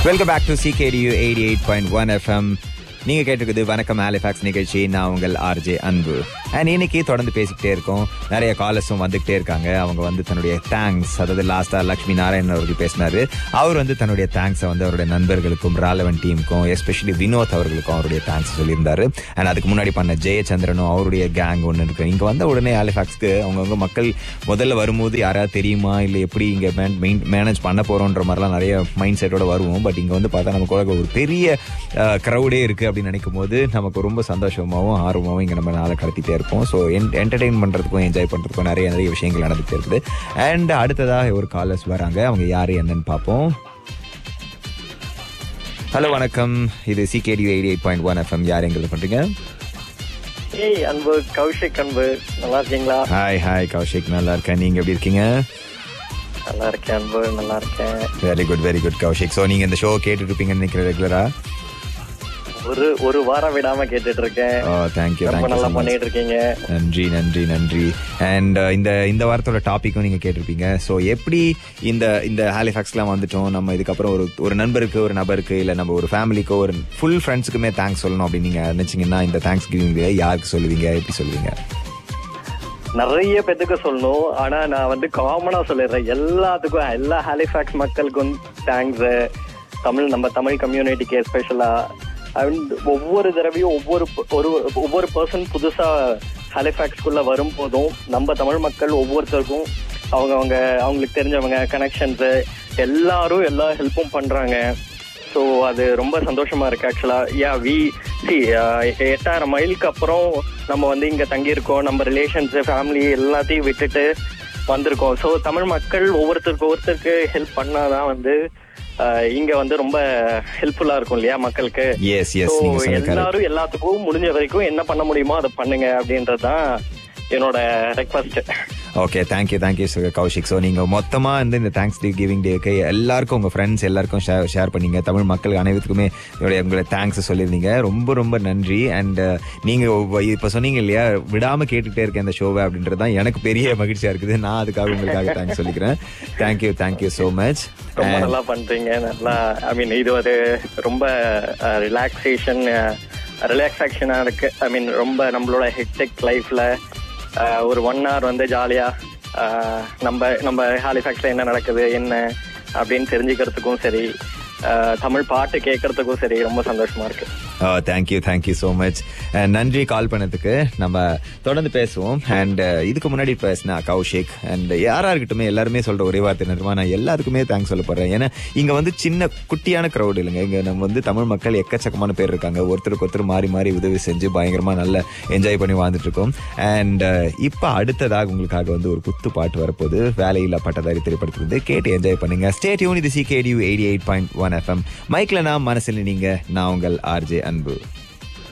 Welcome back to CKDU eighty eight point one FM நீங்க கேட்டிருக்குது வணக்கம் ஹாலிஃபாக்ஸ் நிகழ்ச்சி நான் உங்கள் ஆர்ஜே அன்பு அண்ட் இன்னைக்கு தொடர்ந்து பேசிக்கிட்டே இருக்கோம் நிறைய காலர்ஸும் வந்துகிட்டே இருக்காங்க அவங்க வந்து தன்னுடைய தேங்க்ஸ் அதாவது லாஸ்டா லக்ஷ்மி நாராயணன் அவர்கள் பேசினாரு அவர் வந்து தன்னுடைய தேங்க்ஸை வந்து அவருடைய நண்பர்களுக்கும் ராலவன் டீமுக்கும் எஸ்பெஷலி வினோத் அவர்களுக்கும் அவருடைய தேங்க்ஸ் சொல்லியிருந்தாரு அண்ட் அதுக்கு முன்னாடி பண்ண ஜெயச்சந்திரனும் அவருடைய கேங் ஒன்று இருக்கு இங்க வந்த உடனே ஹாலிஃபாக்ஸ்க்கு அவங்கவுங்க மக்கள் முதல்ல வரும்போது யாராவது தெரியுமா இல்லை எப்படி இங்க மேனேஜ் பண்ண போறோன்ற மாதிரிலாம் நிறைய மைண்ட் செட்டோட வருவோம் பட் இங்க வந்து பார்த்தா நமக்கு ஒரு பெரிய க்ரௌடே இருக்கு அப்படின்னு நினைக்கும் போது நமக்கு ரொம்ப சந்தோஷமாவும் ஆர்வமாவும் இங்க நம்ம நாளை கடத்திட்டே இருப்போம் ஸோ என்டர்டெயின் பண்றதுக்கும் என்ஜாய் பண்றதுக்கும் நிறைய நிறைய விஷயங்கள் நடந்துட்டு இருக்குது அண்ட் அடுத்ததாக ஒரு காலர்ஸ் வராங்க அவங்க யாரு என்னன்னு பார்ப்போம் ஹலோ வணக்கம் இது CKD eighty eight point one FM யார் எங்களுக்கு பண்றீங்க ஏய் அன்பு கௌஷிக் அன்பு நல்லா இருக்கீங்களா ஹாய் ஹாய் கௌஷிக் நல்லா இருக்கேன் நீங்க எப்படி இருக்கீங்க நல்லா இருக்கேன் அன்பு நல்லா இருக்கேன் very good very good Kaushik so நீங்க இந்த ஷோ கேட்டுட்டு இருப்பீங்கன்னு நினைக்கிறேன் ரெகுலரா ஒரு ஒரு வாரம் விடாம கேட்டுட்டு இருக்கேன் ஓ தேங்க்யூ ரொம்ப தேங்க்யூ நல்லா பண்ணிட்டு இருக்கீங்க நன்றி நன்றி நன்றி அண்ட் இந்த இந்த வாரத்தோட டாபிக்கும் நீங்க கேட்டிருப்பீங்க ஸோ எப்படி இந்த இந்த ஹாலிஃபேக்ஸ்லாம் வந்துட்டோம் நம்ம இதுக்கப்புறம் ஒரு ஒரு நண்பருக்கு ஒரு நபருக்கு இல்லை நம்ம ஒரு ஃபேமிலிக்கோ ஒரு ஃபுல் ஃப்ரெண்ட்ஸுக்குமே தேங்க்ஸ் சொல்லணும் அப்படின்னு நீங்க நினைச்சீங்கன்னா இந்த தேங்க்ஸ் கிவிங் யாருக்கு சொல்லுவீங்க எப்படி சொல்லுவீங்க நிறைய பேத்துக்கு சொல்லணும் ஆனா நான் வந்து காமனா சொல்லிடுறேன் எல்லாத்துக்கும் எல்லா ஹாலிஃபேக்ஸ் மக்களுக்கும் தேங்க்ஸ் தமிழ் நம்ம தமிழ் கம்யூனிட்டிக்கு எஸ்பெஷலா அண்ட் ஒவ்வொரு தடவையும் ஒவ்வொரு ப- ஒரு ஒவ்வொரு பர்சன் புதுசா ஹாலிஃபேக்ஸ்குள்ள வரும்போதும் நம்ம தமிழ் மக்கள் ஒவ்வொருத்தருக்கும் அவங்க அவங்க அவங்களுக்கு தெரிஞ்சவங்க கனெக்ஷன்ஸ் எல்லாரும் எல்லா ஹெல்ப்பும் பண்றாங்க ஸோ அது ரொம்ப சந்தோஷமா இருக்கு ஆக்சுவலா யா வி சி எட்டாயிரம் மைலுக்கு அப்புறம் நம்ம வந்து இங்க தங்கியிருக்கோம் நம்ம ரிலேஷன்ஸ் ஃபேமிலி எல்லாத்தையும் விட்டுட்டு வந்திருக்கோம் ஸோ தமிழ் மக்கள் ஒவ்வொருத்தருக்கு ஒருத்தருக்கு ஹெல்ப் பண்ணாதான் வந்து ஆஹ், இங்க வந்து ரொம்ப ஹெல்ப்ஃபுல்லா இருக்கும் இல்லையா மக்களுக்கு எஸ் எஸ் So, நீங்க சொன்ன correct. எல்லாரும் எல்லாத்துக்கும் முடிஞ்ச வரைக்கும் என்ன பண்ண முடியுமோ அதை பண்ணுங்க அப்படின்றதுதான் என்னோட request okay thank you thank you Kaushik so நீங்க மொத்தமா வந்து இந்த தேங்க்ஸ் டே கிவிங் டேக்கு எல்லாருக்கும் உங்க ஃப்ரெண்ட்ஸ் எல்லாருக்கும் ஷேர் ஷேர் பண்ணீங்க தமிழ் மக்கள் அனைவருக்குமே என்னுடைய உங்களை தேங்க்ஸ் சொல்லியிருந்தீங்க ரொம்ப ரொம்ப நன்றி அண்ட் நீங்க ஒவ்வொ- இப்ப சொன்னீங்க இல்லையா விடாம கேட்டுட்டே இருக்கேன் இந்த ஷோவை அப்படின்றது தான் எனக்கு பெரிய மகிழ்ச்சியா இருக்குது நான் அதுக்காக உங்களுக்காக தேங்க்ஸ் சொல்லிக்கிறேன் தேங்க்யூ தேங்க்யூ ஸோ மச் ரொம்ப நல்லா பண்றீங்க நல்லா ஐ மீன் இது ஒரு ரொம்ப ரிலாக்ஸேஷன் ரிலாக்ஸேஷனா இருக்கு ஐ மீன் ரொம்ப நம்மளோட ஹெக்டிக் லைஃப்ல ஒரு ஒன் hour வந்து ஜாலியா நம்ம நம்ம ஹாலிஃபேக்ஸ்ல என்ன நடக்குது என்ன அப்படின்னு தெரிஞ்சுக்கிறதுக்கும் சரி அஹ், தமிழ் பாட்டு கேட்கறதுக்கும் சரி ரொம்ப சந்தோஷமா இருக்கு தேங்க்யூ தேங்க்யூ ஸோ மச் நன்றி கால் பண்ணதுக்கு நம்ம தொடர்ந்து பேசுவோம் அண்ட் இதுக்கு முன்னாடி பேசின கௌஷிக் அண்ட் யாரா இருக்கட்டுமே எல்லாருமே சொல்ற ஒரே வார்த்தை என்னமா நான் எல்லாருக்குமே தேங்க்ஸ் சொல்ல போறேன் ஏன்னா இங்க வந்து சின்ன குட்டியான க்ரௌட் இல்லைங்க இங்க நம்ம வந்து தமிழ் மக்கள் எக்கச்சக்கமான பேர் இருக்காங்க ஒருத்தருக்கு ஒருத்தர் மாறி மாறி உதவி செஞ்சு பயங்கரமா நல்ல என்ஜாய் பண்ணி வாழ்ந்துட்டு இருக்கோம் அண்ட் இப்போ அடுத்ததாக உங்களுக்காக வந்து ஒரு குத்து பாட்டு வரப்போகுது வேலையில்லா பட்டதாரி திரைப்படத்துலேருந்து கேட்டு என்ஜாய் பண்ணுங்க ஸ்டேட் யூன் இது CKDU eighty eight point one FM மைக்ல நான் மனசில் நீங்க நான் உங்கள் ஆர்ஜே அன்பு